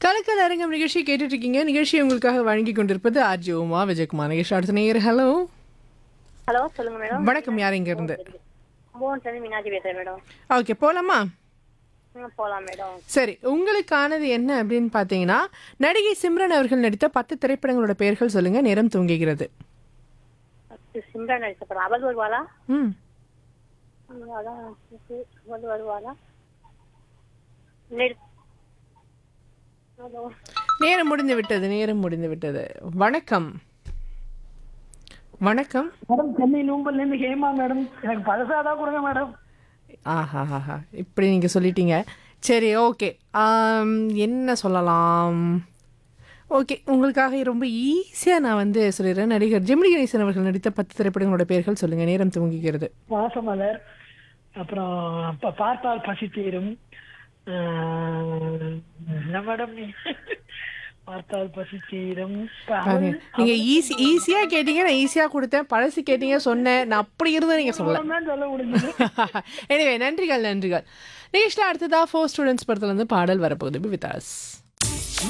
கலக்கல் அரங்கம் நிகழ்ச்சி கேட்டுட்டு இருக்கீங்க நிகழ்ச்சியை உங்களுக்காக வழங்கி கொண்டிருப்பது ஆர்ஜி உமா விஜயகுமார் நிகழ்ச்சி அடுத்த நேயர் ஹலோ ஹலோ சொல்லுங்க மேடம் வணக்கம் யார் இங்க இருந்து மூணு சனி மீனாட்சி பேசுறேன் மேடம் ஓகே போலாமா ம், போலாம் மேடம் சரி உங்களுக்கானது என்ன அப்படின்னு பார்த்தீங்கன்னா நடிகை சிம்ரன் அவர்கள் நடித்த பத்து திரைப்படங்களோட பெயர்கள் சொல்லுங்க நேரம் தூங்குகிறது ஃபர்ஸ்ட் சிம்ரன் நடிச்ச படம் அவள் வருவாளா ம் ம், அதான் இது, அவள் வருவாளா நெடு- அதோ, நேரம் முடிந்து விட்டது நேரம் முடிந்து விட்டது வணக்கம் வணக்கம் மேடம் சென்னை நூம்பல்ல இருந்து ஹேமா மேடம் எனக்கு பழசாதான் கொடுங்க மேடம் ஆஹா ஆஹா இப்படி நீங்கள் சொல்லிட்டீங்க சரி ஓகே என்ன சொல்லலாம் ஓகே உங்களுக்காக ரொம்ப ஈஸியாக நான் வந்து சொல்லிடுறேன் நடிகர் ஜெமினி கணேசன் அவர்கள் நடித்த பத்து திரைப்படங்களோட பெயர்கள் சொல்லுங்கள் நேரம் துவங்குகிறது பாசமலர் அப்புறம் ப- பார்த்தால் பசி தீரும் ஆஹ், என்ன மேடம் நீ? பார்த்தால் பசி தீரும் ப- அவள் நீங்கள் ஈஸி ஈஸியாக கேட்டீங்க நான் ஈஸியாக கொடுத்தேன் பழசு கேட்டீங்க சொன்னேன் நான் அப்படி இருந்தேன் நீங்கள் சொல்ல தான் சொல்ல முடிஞ்சது எனவே நன்றிகள் நன்றிகள் நிகழ்ச்சியில் அடுத்ததாக ஃபோர் ஸ்டூடெண்ட்ஸ் படத்துலேருந்து பாடல் வரப்போகுது வித் அஸ்